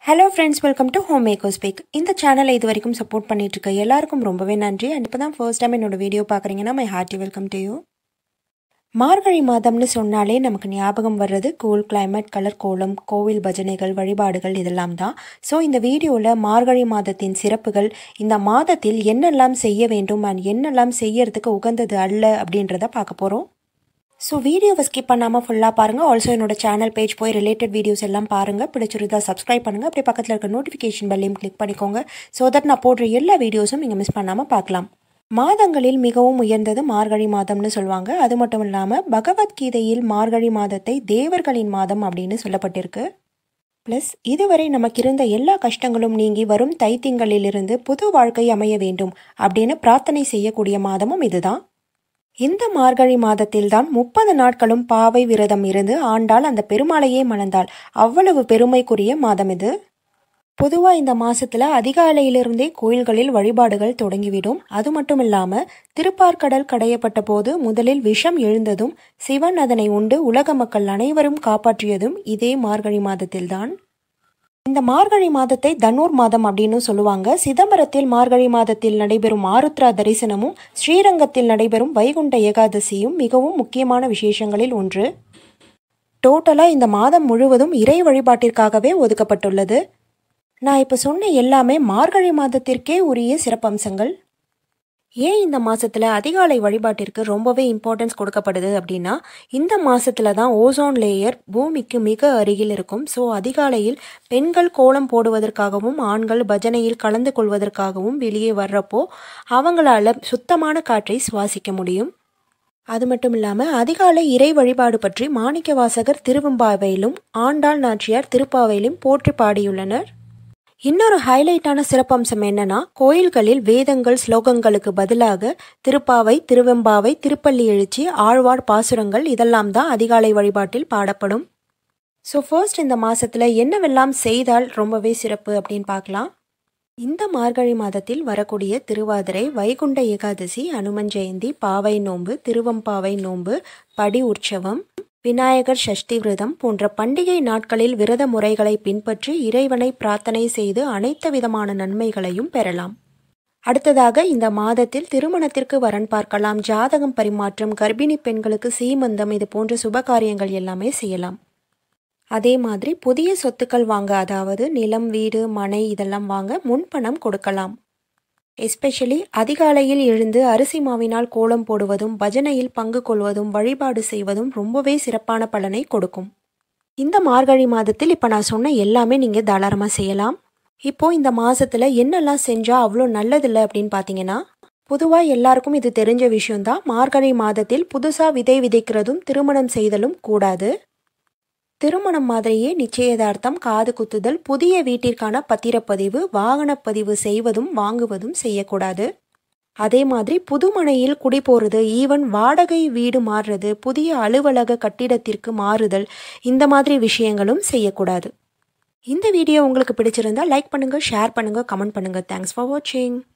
hello friends welcome to home makers back இந்த சேனலை இது வரைக்கும் சப்போர்ட் பண்ணிட்டு இருக்க எல்லாருக்கும் ரொம்பவே நன்றி அண்ட் இப்போ தான் ஃபர்ஸ்ட் டைம் என்னோட வீடியோ பார்க்குறீங்கன்னா my hearty welcome to you Margazhi மாதம்னு சொன்னாலே நமக்கு ஞாபகம் வர்றது கூல் கிளைமேட் கலர் கோலம் கோவில் பஜனைகள் வழிபாடுகள் இதெல்லாம் தான் ஸோ இந்த வீடியோவில் மார்கழி மாதத்தின் சிறப்புகள் இந்த மாதத்தில் என்னெல்லாம் செய்ய வேண்டும் அண்ட் என்னெல்லாம் செய்யறதுக்கு உகந்தது அல்ல அப்படின்றத பார்க்க போகிறோம் ஸோ வீடியோவை ஸ்கிப் பண்ணாமல் ஃபுல்லாக பாருங்கள் ஆல்சோ என்னோட சேனல் பேஜ் போய் ரிலேட்டட் வீடியோஸ் எல்லாம் பாருங்கள் பிடிச்சிருந்தா சப்ஸ்கிரைப் பண்ணுங்கள் அப்படியே பக்கத்தில் இருக்க நோட்டிஃபிகேஷன் பெல்லையும் கிளிக் பண்ணிக்கோங்க ஸோ தட் நான் போடுற எல்லா வீடியோஸும் நீங்கள் மிஸ் பண்ணாமல் பார்க்கலாம் மாதங்களில் மிகவும் உயர்ந்தது மார்கழி மாதம்னு சொல்லுவாங்க அது மட்டும் இல்லாமல் பகவத்கீதையில் மார்கழி மாதத்தை தேவர்களின் மாதம் அப்படின்னு சொல்லப்பட்டிருக்கு ப்ளஸ் இதுவரை நமக்கு இருந்த எல்லா கஷ்டங்களும் நீங்கி வரும் தைத்திங்களிலிருந்து புது வாழ்க்கை அமைய வேண்டும் அப்படின்னு பிரார்த்தனை செய்யக்கூடிய மாதமும் இதுதான் இந்த மார்கழி மாதத்தில்தான் முப்பது நாட்களும் பாவை விரதம் இருந்து ஆண்டாள் அந்த பெருமாளையே மணந்தாள் அவ்வளவு பெருமைக்குரிய மாதம் இது பொதுவா இந்த மாசத்துல அதிகாலையிலிருந்தே கோயில்களில் வழிபாடுகள் தொடங்கிவிடும் அது மட்டும் இல்லாம திருப்பார்கடல் கடையப்பட்ட போது முதலில் விஷம் எழுந்ததும் சிவன் அதனை உண்டு உலக மக்கள் அனைவரும் காப்பாற்றியதும் இதே மார்கழி மாதத்தில்தான் இந்த மார்கழி மாதத்தை தனூர் மாதம் அப்படின்னு சொல்லுவாங்க சிதம்பரத்தில் மார்கழி மாதத்தில் நடைபெறும் ஆருத்ரா தரிசனமும் ஸ்ரீரங்கத்தில் நடைபெறும் வைகுண்ட ஏகாதசியும் மிகவும் முக்கியமான விசேஷங்களில் ஒன்று டோட்டலாக இந்த மாதம் முழுவதும் இறை வழிபாட்டிற்காகவே ஒதுக்கப்பட்டுள்ளது நான் இப்போ சொன்ன எல்லாமே மார்கழி மாதத்திற்கே உரிய சிறப்பம்சங்கள் ஏன் இந்த மாசத்துல அதிகாலை வழிபாட்டிற்கு ரொம்பவே இம்பார்ட்டன்ஸ் கொடுக்கப்படுது அப்படின்னா இந்த மாசத்துல தான் ஓசோன் லேயர் பூமிக்கு மிக அருகில் இருக்கும் ஸோ அதிகாலையில் பெண்கள் கோலம் போடுவதற்காகவும் ஆண்கள் பஜனையில் கலந்து கொள்வதற்காகவும் வெளியே வர்றப்போ அவங்களால சுத்தமான காற்றை சுவாசிக்க முடியும் அது மட்டும் இல்லாமல் அதிகாலை இறை வழிபாடு பற்றி மாணிக்க வாசகர் திருவெம்பாவையிலும் ஆண்டாள் நாச்சியார் திருப்பாவையிலும் போற்றி பாடியுள்ளனர் இன்னொரு ஹைலைட்டான சிறப்பம்சம் என்னன்னா கோயில்களில் வேதங்கள் ஸ்லோகங்களுக்கு பதிலாக திருப்பாவை திருவெம்பாவை திருப்பள்ளி எழுச்சி ஆழ்வார் பாசுரங்கள் இதெல்லாம் தான் அதிகாலை வழிபாட்டில் பாடப்படும் ஸோ ஃபர்ஸ்ட் இந்த மாசத்துல என்னவெல்லாம் செய்தால் ரொம்பவே சிறப்பு அப்படின்னு பார்க்கலாம் இந்த மார்கழி மாதத்தில் வரக்கூடிய திருவாதிரை வைகுண்ட ஏகாதசி அனுமன் ஜெயந்தி பாவை நோன்பு திருவம்பாவை நோன்பு படி உற்சவம் விநாயகர் சஷ்டி விரதம் போன்ற பண்டிகை நாட்களில் விரத முறைகளை பின்பற்றி இறைவனை பிரார்த்தனை செய்து அனைத்து விதமான நன்மைகளையும் பெறலாம் அடுத்ததாக இந்த மாதத்தில் திருமணத்திற்கு வரன் பார்க்கலாம் ஜாதகம் பரிமாற்றம் கர்ப்பிணி பெண்களுக்கு சீமந்தம் இது போன்ற சுபகாரியங்கள் எல்லாமே செய்யலாம் அதே மாதிரி புதிய சொத்துக்கள் வாங்க அதாவது நிலம் வீடு மனை இதெல்லாம் வாங்க முன்பணம் கொடுக்கலாம் எஸ்பெஷலி அதிகாலையில் எழுந்து அரிசி மாவினால் கோலம் போடுவதும் பஜனையில் பங்கு கொள்வதும் வழிபாடு செய்வதும் ரொம்பவே சிறப்பான பலனை கொடுக்கும் இந்த மார்கழி மாதத்தில் இப்போ நான் சொன்ன எல்லாமே நீங்கள் தாராளமாக செய்யலாம் இப்போ இந்த மாசத்துல என்னெல்லாம் செஞ்சால் அவ்வளோ நல்லதில்லை அப்படின்னு பார்த்தீங்கன்னா பொதுவாக எல்லாருக்கும் இது தெரிஞ்ச விஷயம்தான் மார்கழி மாதத்தில் புதுசாக விதை விதைக்கிறதும் திருமணம் செய்தலும் கூடாது திருமணம் மாதிரியே நிச்சயதார்த்தம் காது குத்துதல் புதிய வீட்டிற்கான பத்திரப்பதிவு வாகனப்பதிவு செய்வதும் வாங்குவதும் செய்யக்கூடாது அதே மாதிரி புதுமனையில் குடி போறது ஈவன் வாடகை வீடு மாறுறது புதிய அலுவலக கட்டிடத்திற்கு மாறுதல் இந்த மாதிரி விஷயங்களும் செய்யக்கூடாது இந்த வீடியோ உங்களுக்கு பிடிச்சிருந்தா லைக் பண்ணுங்க ஷேர் பண்ணுங்க கமெண்ட் பண்ணுங்க தேங்க்ஸ் ஃபார் வாட்சிங்